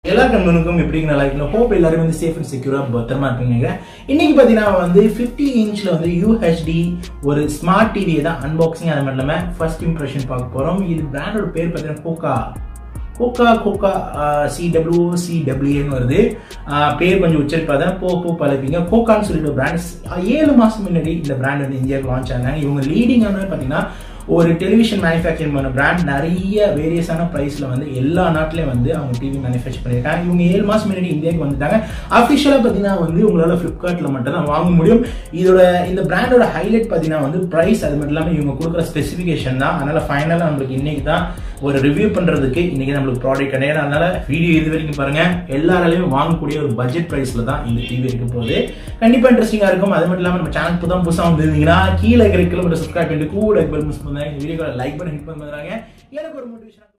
எல்லா கம்பெனிக்கும் எப்படி நல்லா இருக்கணும் ஹோப் எல்லாரும் வந்து சேஃப் அண்ட் செக்யூரா பத்திரமா இருப்பீங்க இன்னைக்கு பார்த்தீங்கன்னா வந்து ஃபிஃப்டி இன்ச்ல வந்து யூஹெச்டி ஒரு ஸ்மார்ட் டிவியை தான் அன்பாக்சிங் அது மட்டும் இல்லாமல் ஃபர்ஸ்ட் இம்ப்ரெஷன் பார்க்க போறோம் இது பிராண்டோட பேர் பார்த்தீங்கன்னா கோகா கோகா கோகா சிடபிள்யூ சிடபிள்யூன்னு வருது ஆஹ் பேர் கொஞ்சம் உச்சரிப்பா தான் போ போ பழப்பீங்க கோகான்னு சொல்லிட்டு பிராண்ட் ஏழு மாசம் முன்னாடி இந்த பிராண்ட் வந்து இந்தியாவுக்கு லான்ச் ஆனாங்க இவங்க லீடிங்கான பார்த்தீங்கன்னா ஒரு டெலிவிஷன் மேனுஃபேக்சரிங் பண்ண பிராண்ட் நிறைய வேரியஸான ப்ரைஸில் வந்து எல்லா நாட்டிலையும் வந்து அவங்க டிவி மேனுஃபேக்சர் பண்ணியிருக்காங்க இவங்க ஏழு மாதம் முன்னாடி இந்தியாவுக்கு வந்துட்டாங்க அஃபிஷியலாக பார்த்தீங்கன்னா வந்து உங்களால் ஃப்ளிப்கார்ட்டில் மட்டும் தான் வாங்க முடியும் இதோட இந்த பிராண்டோட ஹைலைட் பார்த்தீங்கன்னா வந்து ப்ரைஸ் அது மட்டும் இல்லாமல் இவங்க கொடுக்குற ஸ்பெசிஃபிகேஷன் தான் அதனால் ஃபைனலாக நம்மளுக்கு இன்னைக்கு தான் ஒரு ரிவ்யூ பண்ணுறதுக்கு இன்னைக்கு நம்மளுக்கு ப்ராடக்ட் கிடையாது அதனால வீடியோ இது வரைக்கும் பாருங்க எல்லாராலையும் வாங்கக்கூடிய ஒரு பட்ஜெட் ப்ரைஸில் தான் இந்த டிவி இருக்க போகுது கண்டிப்பாக இன்ட்ரெஸ்டிங்காக இருக்கும் அது மட்டும் இல்லாமல் நம்ம சேனல் புதான் புதுசாக வந்திருந்தீங்கன்னா கீழே இருக்கிற கிலோமீட்டர் சப்ஸ்கிரைப் பண்ணிட்டு கூட பெல் மிஸ் பண்ணுங்க இந்த வீடியோவை லைக் பண்ணி ஹிட் பண்ணுறாங்க எனக்கு ஒரு மோட்டிவேஷன்